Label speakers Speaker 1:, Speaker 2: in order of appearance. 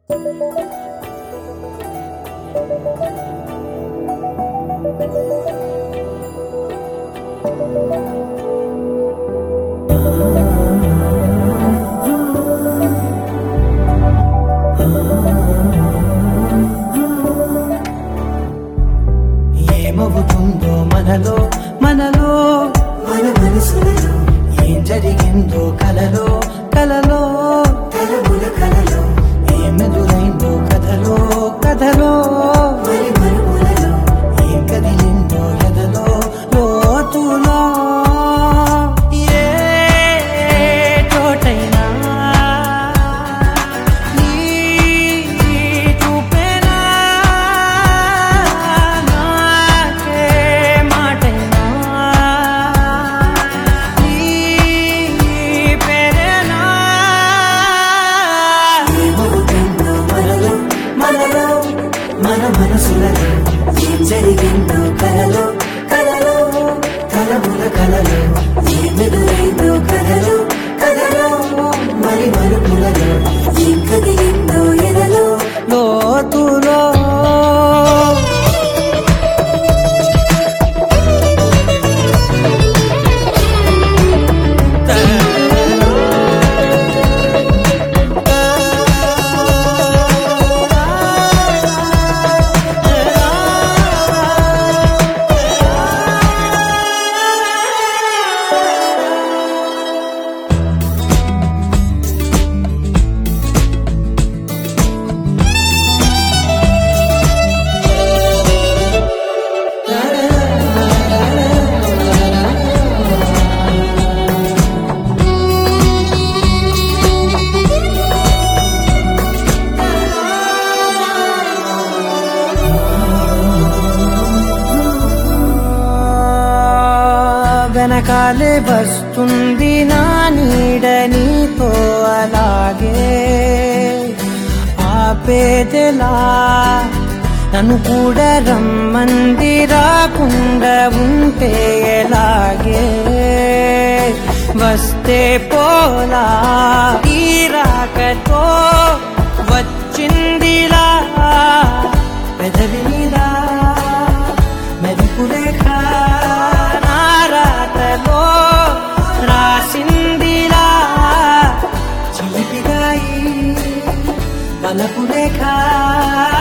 Speaker 1: ఏమవుతుందో మనలో మనలో మన మనసులలో ఏం జరిగిందో కలలో కలలో కలముల కలలో ఏమెదురైందో కథలో కథలో మరి మరుపులలో ఏం కదిలిందో ఎదలో లోతులో ఏ చోటైనా నీ చూపేనా నాకే మాటైనా నీ పేరేనా ఏమవుతుందో మనలో మనలో మన మనసులలో ఏం జరిగిందో కలలో కలలో కలముల కలలో ఏమెదురైందో కథలో కథలో మరి మరుపులలో ఏం కదిలిందో ఎదలో లోతులో వెనకాలే వస్తుంది నా నీడ నీతో అలాగే ఆపేదెలా నన్ను కూడా రమ్మంది రాకుండా ఉంటే ఎలాగే వస్తే పోలా ఈ రాకతో వచ్చిందిలా పెదవి మీద మెరుపులేఖ నారాటలో రాసిందిలా చిలిపిగాయి పలపులేఖ